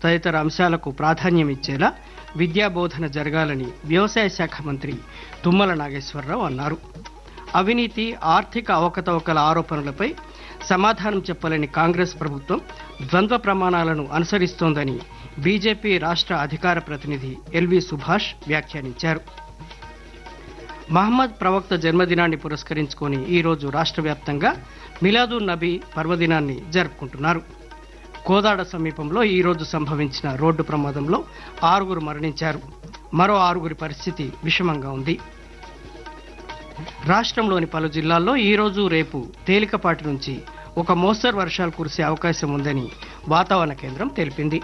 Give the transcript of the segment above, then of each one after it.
తదితర అంశాలకు ప్రాధాన్యం ఇచ్చేలా విద్యాబోధన జరగాలని వ్యవసాయ శాఖ మంత్రి తుమ్మల నాగేశ్వరరావు అన్నారు అవినీతి ఆర్థిక అవకతవకల ఆరోపణలపై సమాధానం చెప్పలేని కాంగ్రెస్ ప్రభుత్వం ద్వంద్వ ప్రమాణాలను అనుసరిస్తోందని బీజేపీ రాష్ట్ర అధికార ప్రతినిధి ఎల్వి సుభాష్ వ్యాఖ్యానించారు మహమ్మద్ ప్రవక్త జన్మదినాన్ని పురస్కరించుకొని ఈరోజు రాష్ట్ర వ్యాప్తంగా మిలాదున్ నబీ పర్వదినాన్ని జరుపుకుంటున్నారు కోదాడ సమీపంలో ఈరోజు సంభవించిన రోడ్డు ప్రమాదంలో ఆరుగురు మరణించారు మరో ఆరుగురి పరిస్థితి విషమంగా ఉంది రాష్ట్రంలోని పలు జిల్లాల్లో ఈరోజు రేపు తేలికపాటి నుంచి ఒక మోస్తరు వర్షాలు కురిసే అవకాశం ఉందని వాతావరణ కేంద్రం తెలిపింది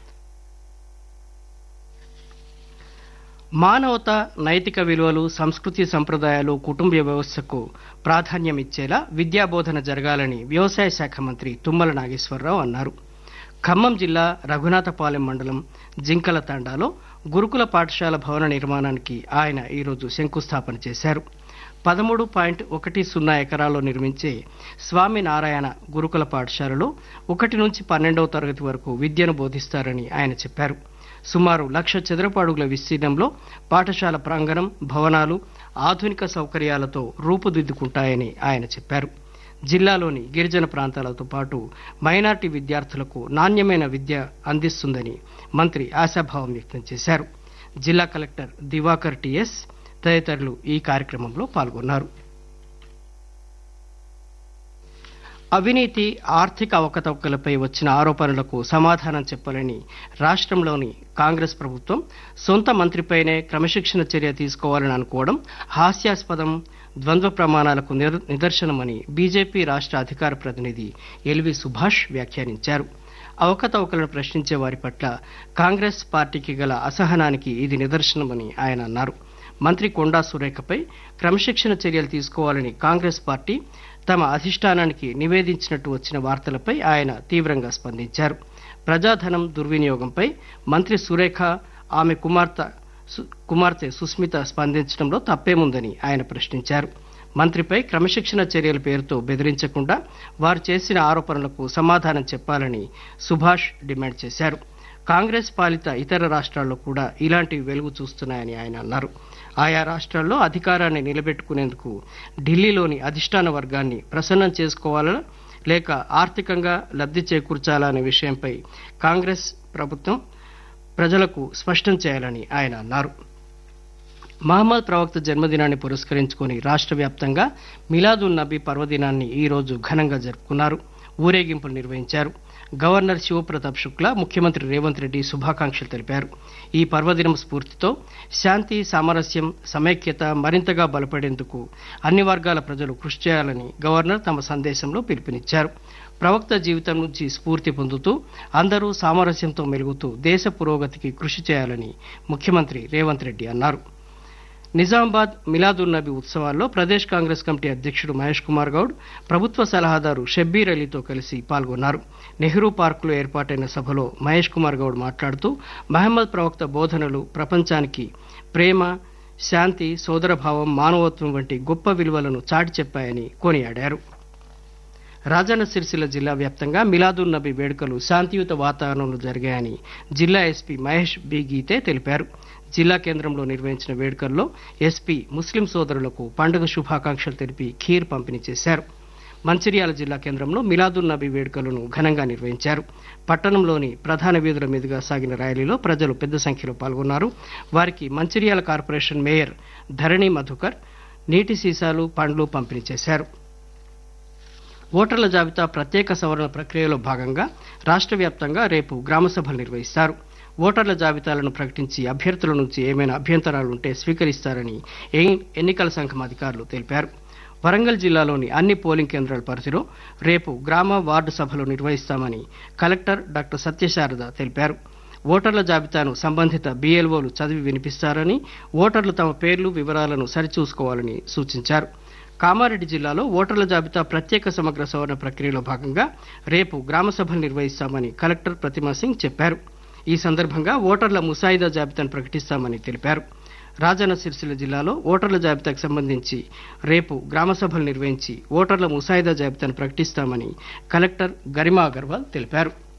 మానవత నైతిక విలువలు సంస్కృతి సంప్రదాయాలు కుటుంబ వ్యవస్థకు ప్రాధాన్యం ఇచ్చేలా విద్యాబోధన జరగాలని వ్యవసాయ శాఖ మంత్రి తుమ్మల నాగేశ్వరరావు అన్నారు ఖమ్మం జిల్లా రఘునాథపాలెం మండలం జింకల తండాలో గురుకుల పాఠశాల భవన నిర్మాణానికి ఆయన ఈరోజు శంకుస్థాపన చేశారు పదమూడు పాయింట్ ఒకటి సున్నా ఎకరాల్లో నిర్మించే స్వామి నారాయణ గురుకుల పాఠశాలలో ఒకటి నుంచి పన్నెండవ తరగతి వరకు విద్యను బోధిస్తారని ఆయన చెప్పారు సుమారు లక్ష చదరపు అడుగుల విస్తీర్ణంలో పాఠశాల ప్రాంగణం భవనాలు ఆధునిక సౌకర్యాలతో రూపుదిద్దుకుంటాయని ఆయన చెప్పారు జిల్లాలోని గిరిజన ప్రాంతాలతో పాటు మైనార్టీ విద్యార్థులకు నాణ్యమైన విద్య అందిస్తుందని మంత్రి ఆశాభావం వ్యక్తం చేశారు జిల్లా కలెక్టర్ దివాకర్ టిఎస్ తదితరులు ఈ కార్యక్రమంలో పాల్గొన్నారు అవినీతి ఆర్థిక అవకతవకలపై వచ్చిన ఆరోపణలకు సమాధానం చెప్పాలని రాష్ట్రంలోని కాంగ్రెస్ ప్రభుత్వం సొంత మంత్రిపైనే క్రమశిక్షణ చర్య తీసుకోవాలని అనుకోవడం హాస్యాస్పదం ద్వంద్వ ప్రమాణాలకు నిర్- నిదర్శనమని బీజేపీ రాష్ట్ర అధికార ప్రతినిధి ఎల్వి సుభాష్ వ్యాఖ్యానించారు అవకతవకలను ప్రశ్నించే వారి పట్ల కాంగ్రెస్ పార్టీకి గల అసహనానికి ఇది నిదర్శనమని ఆయన అన్నారు మంత్రి కొండా సురేఖపై క్రమశిక్షణ చర్యలు తీసుకోవాలని కాంగ్రెస్ పార్టీ తమ అధిష్టానానికి నివేదించినట్టు వచ్చిన వార్తలపై ఆయన తీవ్రంగా స్పందించారు ప్రజాధనం దుర్వినియోగంపై మంత్రి సురేఖ ఆమె కుమార్తె సు- కుమార్తె సుస్మిత స్పందించడంలో తప్పేముందని ఆయన ప్రశ్నించారు మంత్రిపై క్రమశిక్షణ చర్యల పేరుతో బెదిరించకుండా వారు చేసిన ఆరోపణలకు సమాధానం చెప్పాలని సుభాష్ డిమాండ్ చేశారు కాంగ్రెస్ పాలిత ఇతర రాష్ట్రాల్లో కూడా ఇలాంటివి వెలుగు చూస్తున్నాయని ఆయన అన్నారు ఆయా రాష్ట్రాల్లో అధికారాన్ని నిలబెట్టుకునేందుకు ఢిల్లీలోని అధిష్టాన వర్గాన్ని ప్రసన్నం చేసుకోవాలా లేక ఆర్థికంగా లబ్ధి చేకూర్చాలా అనే విషయంపై కాంగ్రెస్ ప్రభుత్వం ప్రజలకు స్పష్టం చేయాలని ఆయన అన్నారు మహమ్మద్ ప్రవక్త జన్మదినాన్ని పురస్కరించుకొని రాష్ట్ర వ్యాప్తంగా మిలాదున్ నబీ పర్వదినాన్ని ఈ రోజు ఘనంగా జరుపుకున్నారు ఊరేగింపులు నిర్వహించారు గవర్నర్ శివప్రతాప్ శుక్లా ముఖ్యమంత్రి రేవంత్ రెడ్డి శుభాకాంక్షలు తెలిపారు ఈ పర్వదినం స్ఫూర్తితో శాంతి సామరస్యం సమైక్యత మరింతగా బలపడేందుకు అన్ని వర్గాల ప్రజలు కృషి చేయాలని గవర్నర్ తమ సందేశంలో పిలుపునిచ్చారు ప్రవక్త జీవితం నుంచి స్ఫూర్తి పొందుతూ అందరూ సామరస్యంతో మెలుగుతూ దేశ పురోగతికి కృషి చేయాలని ముఖ్యమంత్రి రేవంత్ రెడ్డి అన్నారు నిజామాబాద్ మిలాదున్ నబీ ఉత్సవాల్లో ప్రదేశ్ కాంగ్రెస్ కమిటీ అధ్యక్షుడు మహేష్ కుమార్ గౌడ్ ప్రభుత్వ సలహాదారు షబ్బీర్ అలీతో కలిసి పాల్గొన్నారు నెహ్రూ పార్కులో ఏర్పాటైన సభలో మహేష్ కుమార్ గౌడ్ మాట్లాడుతూ మహమ్మద్ ప్రవక్త బోధనలు ప్రపంచానికి ప్రేమ శాంతి సోదరభావం మానవత్వం వంటి గొప్ప విలువలను చాటి చెప్పాయని కొనియాడారు రాజన్న సిరిసిల్ల జిల్లా వ్యాప్తంగా మిలాదున్ నబీ వేడుకలు శాంతియుత వాతావరణంలో జరిగాయని జిల్లా ఎస్పీ మహేష్ బి గీతే తెలిపారు జిల్లా కేంద్రంలో నిర్వహించిన వేడుకల్లో ఎస్పీ ముస్లిం సోదరులకు పండుగ శుభాకాంక్షలు తెలిపి ఖీర్ పంపిణీ చేశారు మంచిర్యాల జిల్లా కేంద్రంలో మిలాదున్ నబీ వేడుకలను ఘనంగా నిర్వహించారు పట్టణంలోని ప్రధాన వీధుల మీదుగా సాగిన ర్యాలీలో ప్రజలు పెద్ద సంఖ్యలో పాల్గొన్నారు వారికి మంచిర్యాల కార్పొరేషన్ మేయర్ ధరణి మధుకర్ నీటి సీసాలు పండ్లు పంపిణీ చేశారు ఓటర్ల జాబితా ప్రత్యేక సవరణ ప్రక్రియలో భాగంగా రాష్ట్ర వ్యాప్తంగా రేపు గ్రామ సభలు నిర్వహిస్తారు ఓటర్ల జాబితాలను ప్రకటించి అభ్యర్థుల నుంచి ఏమైనా అభ్యంతరాలుంటే స్వీకరిస్తారని ఎన్- ఎన్నికల సంఘం అధికారులు తెలిపారు వరంగల్ జిల్లాలోని అన్ని పోలింగ్ కేంద్రాల పరిధిలో రేపు గ్రామ వార్డు సభలు నిర్వహిస్తామని కలెక్టర్ డాక్టర్ సత్యశారద తెలిపారు ఓటర్ల జాబితాను సంబంధిత బీఎల్ఓలు చదివి వినిపిస్తారని ఓటర్లు తమ పేర్లు వివరాలను సరిచూసుకోవాలని సూచించారు కామారెడ్డి జిల్లాలో ఓటర్ల జాబితా ప్రత్యేక సమగ్ర సవరణ ప్రక్రియలో భాగంగా రేపు గ్రామ సభలు నిర్వహిస్తామని కలెక్టర్ ప్రతిమా సింగ్ చెప్పారు ఈ సందర్భంగా ఓటర్ల ముసాయిదా జాబితాను ప్రకటిస్తామని తెలిపారు రాజన్న సిరిసిల్ల జిల్లాలో ఓటర్ల జాబితాకు సంబంధించి రేపు గ్రామ సభలు నిర్వహించి ఓటర్ల ముసాయిదా జాబితాను ప్రకటిస్తామని కలెక్టర్ గరిమా అగర్వాల్ తెలిపారు